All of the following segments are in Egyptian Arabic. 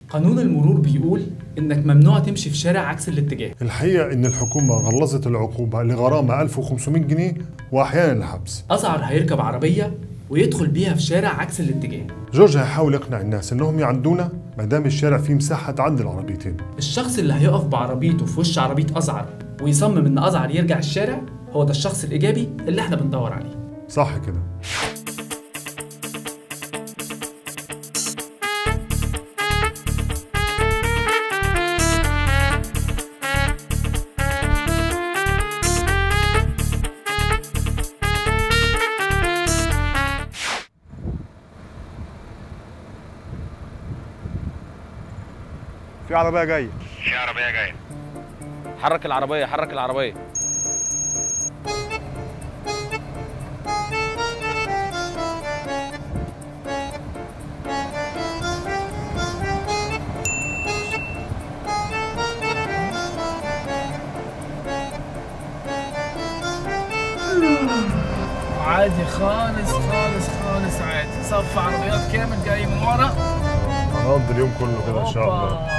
قانون المرور بيقول انك ممنوع تمشي في شارع عكس الاتجاه الحقيقة إن الحكومة غلظت العقوبة لغرامة 1500 جنيه وأحيانا الحبس ازعر هيركب عربيه ويدخل بيها في شارع عكس الاتجاه جورج هيحاول يقنع الناس إنهم يعدونا ما دام الشارع فيه مساحة تعدي العربيتين الشخص اللي هيقف بعربيته في وش عربيه ازعر ويصمم ان ازعر يرجع الشارع هو ده الشخص الايجابي اللي احنا بندور عليه صح كده في عربية جاية في عربية جاية حرك العربية حرك العربية عادي خالص خالص خالص عادي صف عربيات كامل جاي من ورا هنقضي اليوم كله كده إن شاء الله هوبا.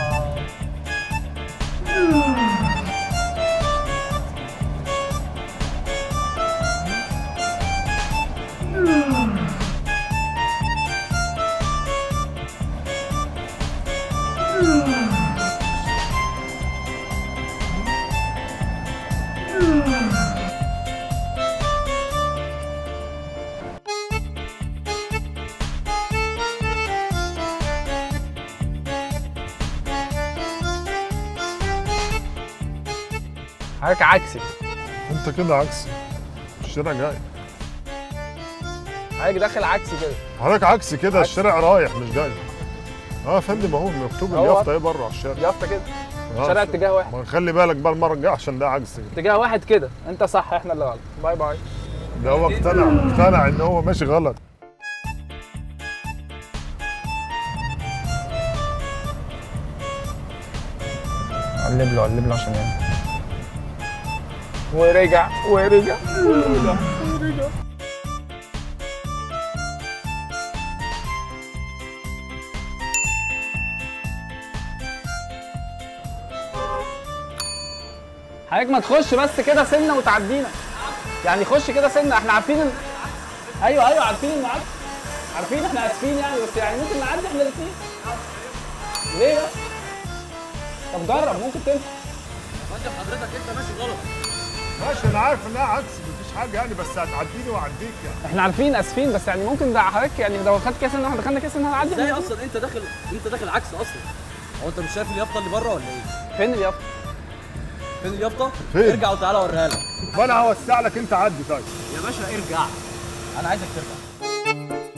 حضرتك عكسي أنت كده عكسي الشارع جاي حضرتك داخل عكسي كده حضرتك عكسي كده الشارع رايح مش جاي اه يا فندم اهو مكتوب أهو. اليافطه ايه بره على الشارع يافطة كده آه، شارع اتجاه واحد ما خلي بالك بقى المره الجايه عشان ده عكسي اتجاه واحد كده انت صح احنا اللي غلط باي باي ده هو اقتنع اقتنع ان هو ماشي غلط قلب له قلب له عشان يعني ورجع ورجع ورجع ورجع حضرتك ما تخش بس كده سنه وتعدينا يعني خش كده سنه احنا عارفين ان... ايوه ايوه عارفين انه عارف عارفين احنا اسفين يعني بس يعني ممكن نعدي احنا الاثنين ليه بس؟ طب جرب ممكن تنفع ماشي انا عارف انها عكسي مفيش حاجه يعني بس هتعديني واعديك يعني احنا عارفين اسفين بس يعني ممكن ده حضرتك يعني لو خدت كاس ان احنا دخلنا كاس ان هنعدي ازاي احنا اصلا انت داخل انت داخل عكس اصلا هو انت مش شايف اليافطه اللي بره ولا ايه فين اليافطه؟ فين اليافطه فين؟ ارجع وتعالى اوريها لك فانا هوسع لك انت عدي طيب يا باشا ارجع انا عايزك ترجع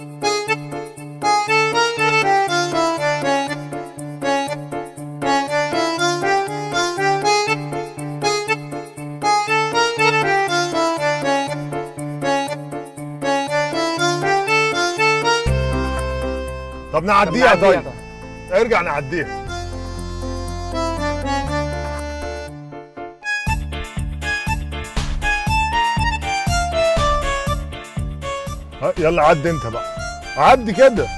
طب نعديها نعديها طيب ارجع نعديها ها، يلا عدي انت بقى عدي كده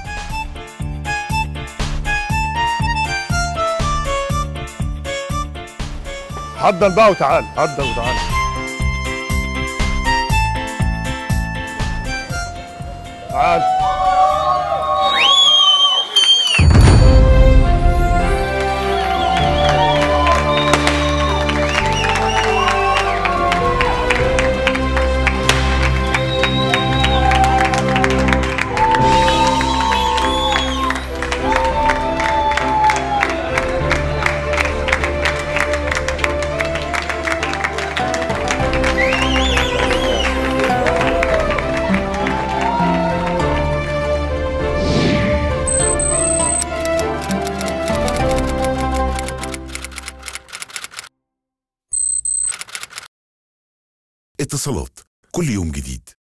عدل بقى وتعال عدل وتعال تعال اتصالات كل يوم جديد